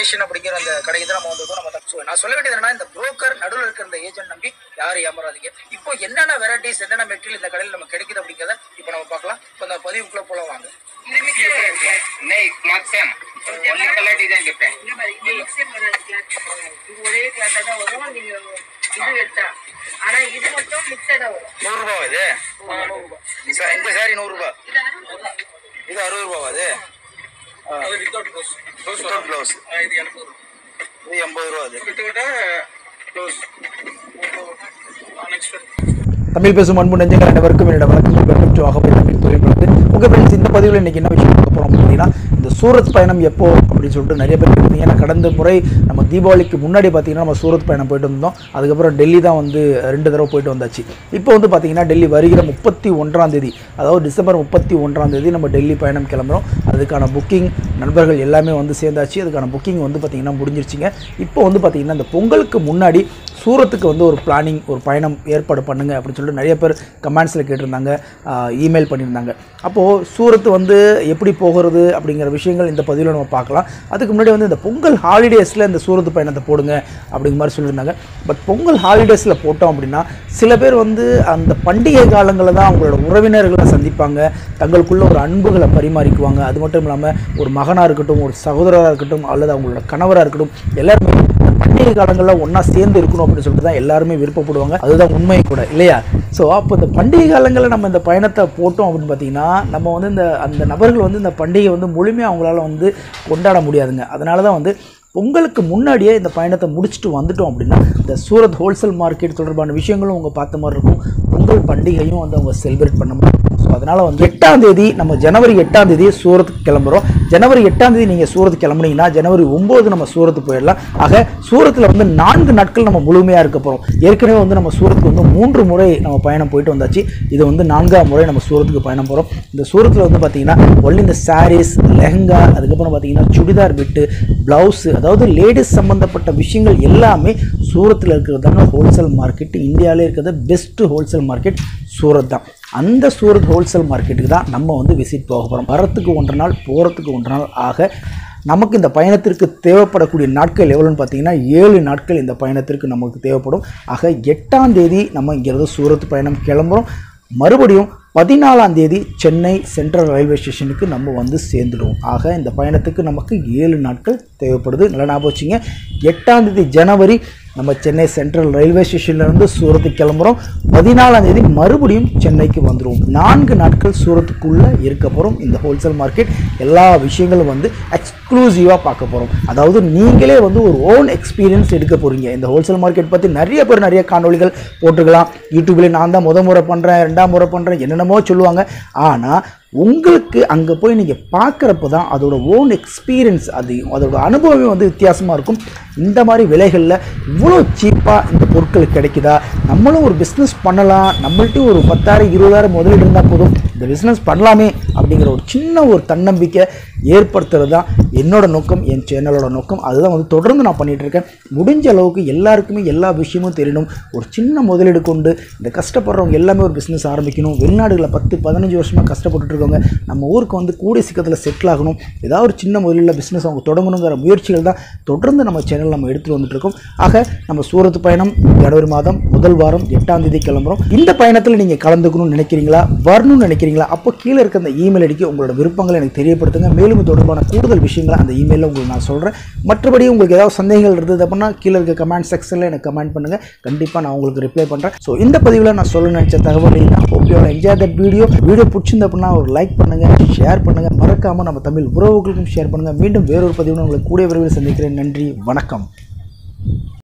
Aviation அப்படிங்கிற அந்த கடைக்கு தான் நம்ம வந்திருக்கோம் நம்ம தப்பு நான் சொல்ல வேண்டியது என்னன்னா இந்த புரோக்கர் நடுவில் இருக்கிற இந்த ஏஜென்ட் நம்பி யாரும் ஏமாறாதீங்க இப்போ என்னென்ன வெரைட்டிஸ் என்னென்ன மெட்டீரியல் இந்த கடையில் நம்ம கிடைக்குது அப்படிங்கிறத இப்போ நம்ம பார்க்கலாம் இப்போ இந்த பதிவுக்குள்ள போல வாங்க இது mixed cloth. नहीं cloth same only colour design different இந்த மாதிரி இது mixed வராது cloth. இது ஒரே கிளாத் தான் வரும் நீங்க இது எடுத்தா ஆனா இது மட்டும் மிக்சடா வரும் நூறுரூபா இது ச- இந்த சாரி நூறுரூபா இது அறுபது ரூபாய். இது அறுபது ரூபாவா அது विदाउट क्लोज வித்தவுட் ப்ளவுஸ் ఇది ఎనభై இது எண்பது ரூபா அது వితౌట్ క్లోజ్ నెక్స్ట్ தமிழ் பேசும் அன்பு நெஞ்சங்கள் அனைவருக்கும் என்னோட வணக்கம் வெல்கம் டு அகப்பை தமிழ் தொழில்நுட்பத்து உங்கள் ஃப்ரெண்ட்ஸ் இந்த பதிவில் இன்றைக்கி என்ன விஷயம் பார்க்க போகிறோம் அப்படின்னா இந்த சூரத் பயணம் எப்போ அப்படின்னு சொல்லிட்டு நிறைய பேர் கேட்டீங்க ஏன்னா கடந்த முறை நம்ம தீபாவளிக்கு முன்னாடி பார்த்தீங்கன்னா நம்ம சூரத் பயணம் போயிட்டு வந்தோம் அதுக்கப்புறம் டெல்லி தான் வந்து ரெண்டு தடவை போயிட்டு வந்தாச்சு இப்போ வந்து பார்த்தீங்கன்னா டெல்லி வருகிற முப்பத்தி ஒன்றாம் தேதி அதாவது டிசம்பர் முப்பத்தி ஒன்றாம் தேதி நம்ம டெல்லி பயணம் கிளம்புறோம் அதுக்கான புக்கிங் நண்பர்கள் எல்லாமே வந்து சேர்ந்தாச்சு அதுக்கான புக்கிங் வந்து பார்த்திங்கன்னா முடிஞ்சிருச்சுங்க இப்போ வந்து பார்த்திங்கன்னா இந்த பொங்கலுக்கு முன்னாடி சூரத்துக்கு வந்து ஒரு பிளானிங் ஒரு பயணம் ஏற்பாடு பண்ணுங்க அப்படின்னு சொல்லிட்டு நிறைய பேர் கமெண்ட்ஸில் கேட்டிருந்தாங்க இமெயில் பண்ணியிருந்தாங்க அப்போது சூரத் வந்து எப்படி போகிறது அப்படிங்கிற விஷயங்கள் இந்த பதிவில் நம்ம பார்க்கலாம் அதுக்கு முன்னாடி வந்து இந்த பொங்கல் ஹாலிடேஸில் இந்த சூரத் பயணத்தை போடுங்க அப்படிங்கிற மாதிரி சொல்லியிருந்தாங்க பட் பொங்கல் ஹாலிடேஸில் போட்டோம் அப்படின்னா சில பேர் வந்து அந்த பண்டிகை காலங்களில் தான் அவங்களோட உறவினர்களை சந்திப்பாங்க தங்களுக்குள்ள ஒரு அன்புகளை பரிமாறிக்குவாங்க அது மட்டும் இல்லாமல் ஒரு மகனாக இருக்கட்டும் ஒரு சகோதரராக இருக்கட்டும் அல்லது அவங்களோட கணவராக இருக்கட்டும் எல்லாருமே இந்த பண்டிகை காலங்களில் ஒன்றா சேர்ந்து இருக்கணும் அப்படின்னு சொல்லிட்டு தான் எல்லாருமே விருப்பப்படுவாங்க அதுதான் உண்மை கூட இல்லையா ஸோ அப்போ இந்த பண்டிகை காலங்களில் நம்ம இந்த பயணத்தை போட்டோம் அப்படின்னு பார்த்தீங்கன்னா நம்ம வந்து இந்த அந்த நபர்கள் வந்து இந்த பண்டிகை வந்து முழுமையாக அவங்களால வந்து கொண்டாட முடியாதுங்க அதனால தான் வந்து பொங்கலுக்கு முன்னாடியே இந்த பயணத்தை முடிச்சுட்டு வந்துட்டோம் அப்படின்னா இந்த சூரத் ஹோல்சேல் மார்க்கெட் தொடர்பான விஷயங்களும் அவங்க பார்த்த மாதிரி இருக்கும் பொங்கல் பண்டிகையும் வந்து அவங்க செலிப்ரேட் பண்ண மாதிரி இருக்கும் ஸோ அதனால் வந்து எட்டாம் தேதி நம்ம ஜனவரி எட்டாம் தேதி சூரத்துக்கு கிளம்புறோம் ஜனவரி எட்டாம் தேதி நீங்கள் சூரத் கிளம்புனீங்கன்னா ஜனவரி ஒம்பது நம்ம சூரத்து போயிடலாம் ஆக சூரத்தில் வந்து நான்கு நாட்கள் நம்ம முழுமையாக இருக்க போகிறோம் ஏற்கனவே வந்து நம்ம சூரத்துக்கு வந்து மூன்று முறை நம்ம பயணம் போயிட்டு வந்தாச்சு இது வந்து நான்காம் முறை நம்ம சூரத்துக்கு பயணம் போகிறோம் இந்த சூரத்தில் வந்து பார்த்தீங்கன்னா ஒன்லி இந்த சாரீஸ் லெஹங்கா அதுக்கப்புறம் பார்த்தீங்கன்னா சுடிதார் பிட்டு ப்ளவுஸு அதாவது லேடிஸ் சம்மந்தப்பட்ட விஷயங்கள் எல்லாமே சூரத்தில் இருக்கிறது தாங்க ஹோல்சேல் மார்க்கெட் இந்தியாவிலே இருக்கிறது பெஸ்ட் ஹோல்சேல் மார்க்கெட் சூரத் தான் அந்த சூரத் ஹோல்சேல் மார்க்கெட்டுக்கு தான் நம்ம வந்து விசிட் போக போகிறோம் வரத்துக்கு ஒன்றரை நாள் போகிறதுக்கு ஒன்றரை நாள் ஆக நமக்கு இந்த பயணத்திற்கு தேவைப்படக்கூடிய நாட்கள் எவ்வளோன்னு பார்த்தீங்கன்னா ஏழு நாட்கள் இந்த பயணத்திற்கு நமக்கு தேவைப்படும் ஆக எட்டாம் தேதி நம்ம இங்கேருந்து சூரத் பயணம் கிளம்புறோம் மறுபடியும் பதினாலாம் தேதி சென்னை சென்ட்ரல் ரயில்வே ஸ்டேஷனுக்கு நம்ம வந்து சேர்ந்துடுவோம் ஆக இந்த பயணத்துக்கு நமக்கு ஏழு நாட்கள் தேவைப்படுது நல்லா ஞாபகம் வச்சுங்க எட்டாம் தேதி ஜனவரி நம்ம சென்னை சென்ட்ரல் ரயில்வே ஸ்டேஷன்லேருந்து சூரத்துக்கு கிளம்புறோம் பதினாலாம் தேதி மறுபடியும் சென்னைக்கு வந்துடுவோம் நான்கு நாட்கள் சூரத்துக்குள்ளே இருக்க போகிறோம் இந்த ஹோல்சேல் மார்க்கெட் எல்லா விஷயங்களும் வந்து எக்ஸ்க்ளூசிவாக பார்க்க போகிறோம் அதாவது நீங்களே வந்து ஒரு ஓன் எக்ஸ்பீரியன்ஸ் எடுக்க போகிறீங்க இந்த ஹோல்சேல் மார்க்கெட் பற்றி நிறைய பேர் நிறைய காணொளிகள் போட்டுக்கலாம் யூடியூப்லேயே நான் தான் முத முறை பண்ணுறேன் ரெண்டாம் முறை பண்ணுறேன் என்னென்னமோ சொல்லுவாங்க ஆனால் உங்களுக்கு அங்கே போய் நீங்கள் பார்க்குறப்ப தான் அதோட ஓன் எக்ஸ்பீரியன்ஸ் அது அதோட அனுபவமே வந்து வித்தியாசமாக இருக்கும் இந்த மாதிரி விலைகளில் இவ்வளோ சீப்பாக இந்த பொருட்கள் கிடைக்குதா நம்மளும் ஒரு பிஸ்னஸ் பண்ணலாம் நம்மள்ட்டையும் ஒரு பத்தாயிரம் இருபதாயிரம் முதலீடு இருந்தால் போதும் இந்த பிஸ்னஸ் பண்ணலாமே அப்படிங்கிற ஒரு சின்ன ஒரு தன்னம்பிக்கை ஏற்படுத்துறது தான் என்னோட நோக்கம் என் சேனலோட நோக்கம் அதுதான் வந்து தொடர்ந்து நான் பண்ணிகிட்டு இருக்கேன் முடிஞ்ச அளவுக்கு எல்லாருக்குமே எல்லா விஷயமும் தெரியணும் ஒரு சின்ன முதலீடு கொண்டு இந்த கஷ்டப்படுறவங்க எல்லாமே ஒரு பிஸ்னஸ் ஆரம்பிக்கணும் வெளிநாடுகளில் பத்து பதினஞ்சு வருஷமாக கஷ்டப்பட்டுட்டு இருக்கவங்க நம்ம ஊருக்கு வந்து கூடிய சீக்கிரத்தில் செட்டில் ஆகணும் ஏதாவது ஒரு சின்ன முதலீடில் பிஸ்னஸ் அவங்க தொடங்கணுங்கிற முயற்சிகள் தான் தொடர்ந்து நம்ம சேனல் நம்ம எடுத்துகிட்டு வந்துட்டு இருக்கோம் ஆக நம்ம சூரத் பயணம் ஜனவரி மாதம் முதல் வாரம் எட்டாம் தேதி கிளம்புறோம் இந்த பயணத்தில் நீங்கள் கலந்துக்கணும்னு நினைக்கிறீங்களா வரணும்னு நினைக்கிறீங்களா அப்போ கீழே இருக்க அந்த இமெயில் ஐடிக்கு உங்களோட விருப்பங்களை எனக்கு தெரியப்படுத்துங்க மேலும் இது தொடர்பான கூடுதல் விஷயங்களை அந்த இமெயிலில் உங்களுக்கு நான் சொல்கிறேன் மற்றபடி உங்களுக்கு ஏதாவது சந்தேகங்கள் இருந்தது அப்படின்னா கீழே இருக்க கமெண்ட் செக்ஷனில் எனக்கு கமெண்ட் பண்ணுங்கள் கண்டிப்பாக நான் உங்களுக்கு ரிப்ளை பண்ணுறேன் ஸோ இந்த பதிவில் நான் சொல்ல நினச்ச தகவல் என்ன hope you enjoy that video video பிடிச்சிருந்த அப்படின்னா ஒரு லைக் பண்ணுங்கள் ஷேர் பண்ணுங்கள் மறக்காமல் நம்ம தமிழ் உறவுகளுக்கும் ஷேர் பண்ணுங்கள் மீண்டும் வேறொரு பதிவில் உங்களை கூடிய விரைவில் சந்திக்கிறேன் நன்றி வணக்கம்